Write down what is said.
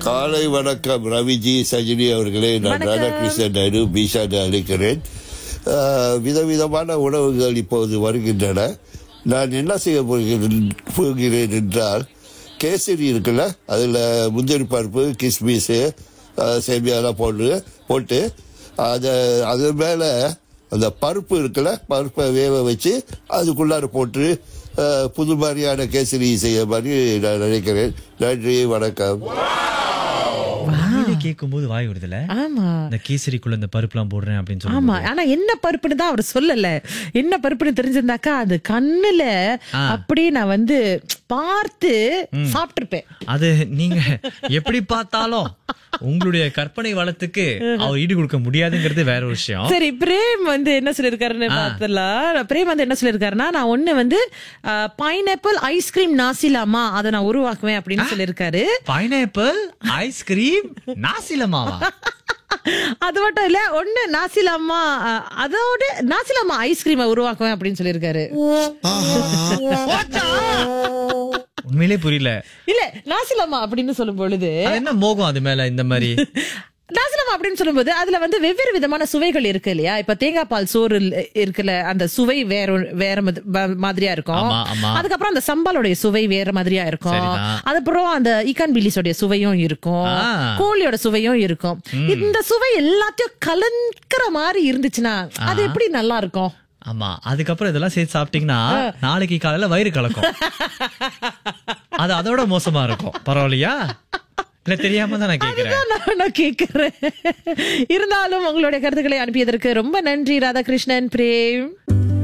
காலை வணக்கம் ரவிஜி சஜினி அவர்களே நான் வணக்கம். ராதாகிருஷ்ணன் நாயுடு பீஷான்னு அழைக்கிறேன் ஆஹ், விதவிதமான உணவுகள் இப்போது வருகின்றன நான் என்ன செய்ய போகிறேன் போகிறேன் என்றால் கேசரி இருக்குல்ல அதில் முந்திரி பருப்பு கிஸ்மிஸு ஆஹ், சேமியாலாம் போட்டு போட்டு அதை அது மேலே அந்த பருப்பு இருக்குல்ல பருப்பை வேக வச்சு அதுக்குள்ளார போட்டு ஆஹ், புது மாதிரியான கேசரி செய்ய மாதிரி நான் நினைக்கிறேன் நன்றி வணக்கம் கேட்கும் போது வாய் வருதுல ஆமா இந்த கேசரிக்குள்ள இந்த பருப்புலாம் போடுறேன் அப்படின்னு ஆமா சொல்லி ஆனா என்ன பருப்புன்னு தான் அவர் சொல்லல என்ன பருப்புன்னு தெரிஞ்சிருந்தாக்கா அது கண்ணுல ஆ. அப்படியே நான் வந்து பார்த்து சாப்பிட்டிருப்பேன் அது நீங்க எப்படி பார்த்தாலும் உங்களுடைய கற்பனை வளத்துக்கு அவர் ஈடு கொடுக்க முடியாதுங்கிறது வேற ஒரு விஷயம் சரி பிரேம் வந்து என்ன சொல்லிருக்காருன்னு பார்த்தலாம் பிரேம் வந்து என்ன சொல்லிருக்காருன்னா நான் ஒண்ணு வந்து பைனாப்பிள் ஐஸ்கிரீம் நாசிலாமா அதை நான் உருவாக்குவேன் அப்படின்னு சொல்லியிருக்காரு பைனாப்பிள் ஐஸ்கிரீம் நாசிலமாவா அது மட்டும் இல்ல ஒண்ணு நாசிலாமா அஹ், அதோட நாசிலாமா ஐஸ்கிரீமை உருவாக்குவேன் அப்படின்னு சொல்லியிருக்காரு உண்மையிலே புரியல இல்ல நாசிலாமா அப்படின்னு சொல்லும் பொழுது அது என்ன மோகம் அது மேல இந்த மாதிரி நாசிலம் அப்படின்னு சொல்லும்போது அதுல வந்து வெவ்வேறு விதமான சுவைகள் இருக்கு இல்லையா இப்ப தேங்காய் பால் சோறு இல்- இருக்குல்ல அந்த சுவை வேற ஒரு- வேற மது- ம- மாதிரியா இருக்கும் ஆமா, ஆமா. அதுக்கப்புறம் அந்த சம்பாலோடைய சுவை வேற மாதிரியா இருக்கும் சரிதான். அதுக்கப்புறம் அந்த ஈக்கான் பில்லிஸோடைய சுவையும் இருக்கும் ஆ. கோழியோட சுவையும் இருக்கும் இந்த சுவை எல்லாத்தையும் கலந்துக்கிற மாதிரி இருந்துச்சுன்னா அது எப்படி நல்லா இருக்கும் ஆமா அதுக்கப்புறம் இதெல்லாம் சேர்த்து சாப்பிட்டீங்கன்னா நாளைக்கு காலையில வயிறு கலக்கும் அது அதோட மோசமா இருக்கும் பரவாயில்லையா இல்ல தெரியாம தான் நான் கேக்குறேன் அதுதான் நான் கேக்குறேன் இருந்தாலும் உங்களுடைய கருத்துக்களை அனுப்பியதற்கு ரொம்ப நன்றி ராதாகிருஷ்ணன் பிரேம்